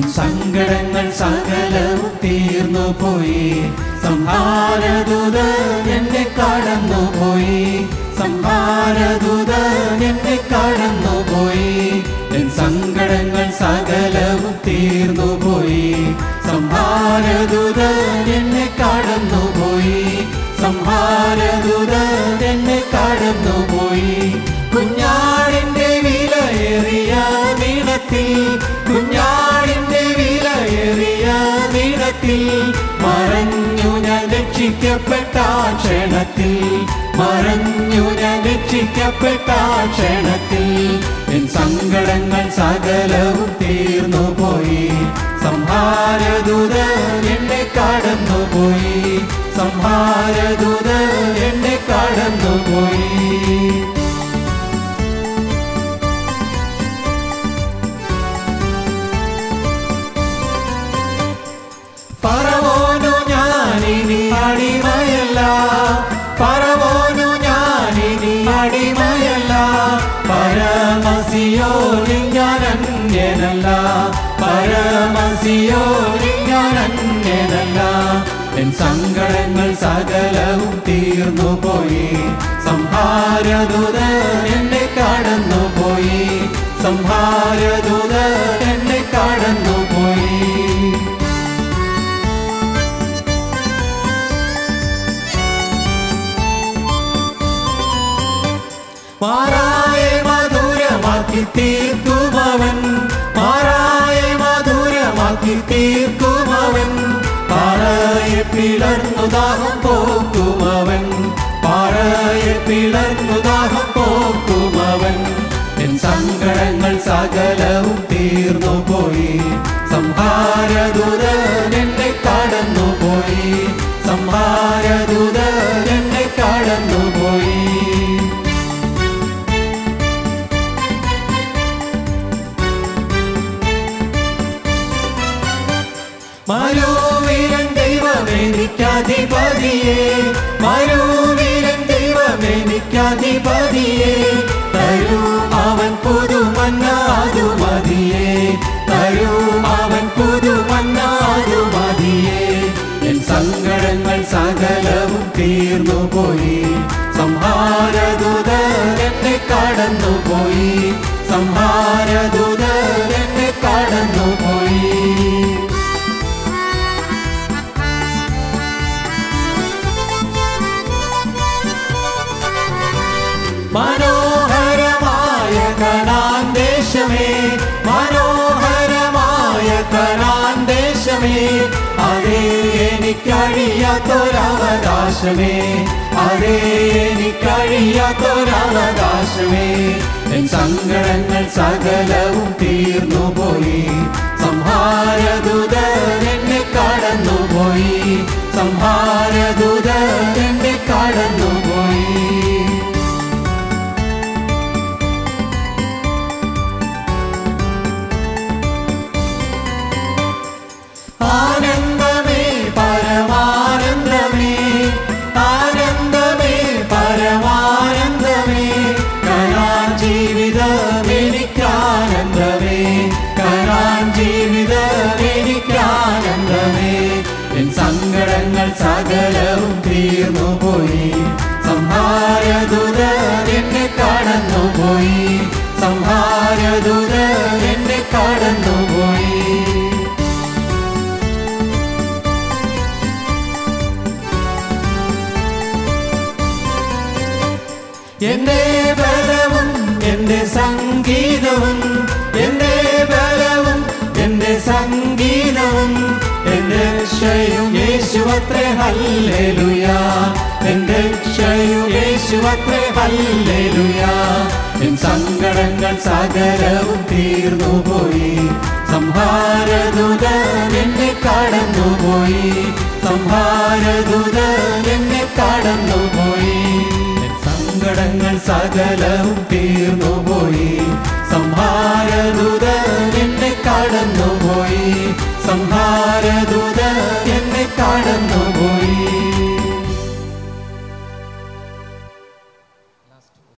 N സങ്കടങ്ങൾ സകലവും തീർന്നു പോയി സംഹാരദൂതൻ എന്നെ കടന്നു പോയി സംഹാരദൂതൻ എന്നെ കടന്നു പോയി എൻ സങ്കടങ്ങൾ സകലവും തീർന്നു പോയി സംഹാരദൂതൻ എന്നെ കടന്നു പോയി സംഹാരദൂതൻ എന്നെ കടന്നു പോയി കുഞ്ഞാടിന്റെ വിലയേറിയ നീളത്തിൽ കുഞ്ഞാടിന്റെ വിലയേറിയ നീളത്തിൽ മറഞ്ഞു ഞാൻ രക്ഷിക്കപ്പെട്ട ക്ഷണത്തിൽ മറഞ്ഞു ഞാൻ രക്ഷിക്കപ്പെട്ട ക്ഷണത്തിൽ എൻ സങ്കടങ്ങൾ സകലവും തീർന്നു പോയി സംഹാരദൂതൻ എന്നെ കടന്നു പോയി സംഹാരദൂതൻ എന്നെ കടന്നു പോയി പറവോനു ഞാനിനി അടിമയല്ല പറവോനു ഞാനിനി അടിമയല്ല പരമസിയോനിൽ ഞാൻ അന്യനല്ല പരമസിയോനിൽ ഞാൻ അന്യനല്ല എൻ സങ്കടങ്ങൾ സകലവും തീർന്നു പോയി സംഹാരദൂതൻ എന്നെ കടന്നു പോയി സംഹാരദൂതൻ എന്നെ കടന്നു പോയി മാറായ മധുരമാക്കി തീർക്കുമവൻ മാറായ മധുരമാക്കി തീർക്കുമവൻ പാറയെ പിളർന്നു ദാഹം പോക്കുമവൻ പാറയെ പിളർന്നു ദാഹം പോക്കുമവൻ എൻ സങ്കടങ്ങൾ സകലവും തീർന്നു പോയി സംഹാരദൂതൻ എന്നെ കടന്നു പോയി സംഹാരദൂതൻ എന്നെ കടന്നു പോയി മരുവീരൻ ദൈവമെനിക്കധിപതിയെ മരുവീരൻ ദൈവമെനിക്കധിപതിയെ തരൂ അവൻ പുതുമന്നാതു മതിയെ തരൂ അവൻ പുതുമന്നാതു മതിയെ എൻ സങ്കടങ്ങൾ സകലവും തീർന്നു പോയി സംഹാരദൂതൻ എന്നെ കടന്നു പോയി സംഹാരദൂതൻ എന്നെ കടന്നു പോയി മനോഹരമായ കനാൻ ദേശമേ മനോഹരമായ കനാൻ ദേശമേ അതേ എനിക്കഴിയാത്തൊരവകാശമേ അതേ എനിക്കഴിയാത്തൊരവകാശമേ എൻ സങ്കടങ്ങൾ സകലവും തീർന്നു പോയി സംഹാരദൂതൻ എന്നെ കടന്നു പോയി സംഹാരദൂതൻ എന്നെ കടന്നു പോയി ആനന്ദമേ പരമാനന്ദമേ ആനന്ദമേ പരമാനന്ദമേ കലാൻ ജീവിതം എനിക്കാനന്ദമേ കലാൻ ജീവിതം എനിക്കാനന്ദമേ എൻ സങ്കടങ്ങൾ സകലവും തീർന്നു പോയി സംഹാരദൂതൻ എന്നെ കടന്നു പോയി സംഹാരദൂതൻ എന്നെ കടന്നു പോയി എന്റെ ബലവും എന്റെ സംഗീതവും എന്റെ ബലവും എന്റെ സംഗീതവും എന്റെ രക്ഷയും യേശുവത്രേ ഹല്ലേലൂയാ എന്റെ രക്ഷയും യേശുവത്രേ ഹല്ലേലൂയാ എൻ സങ്കടങ്ങൾ സകലവും തീർന്നു പോയി സംഹാരദൂതൻ എന്നെ കടന്നു പോയി സംഹാരദൂതൻ എന്നെ കടന്നു പോയി എൻ സങ്കടങ്ങൾ സകലവും തീർന്നു പോയി സംഹാരദൂതൻ എന്നെ കടന്നു പോയി സംഹാരദൂതൻ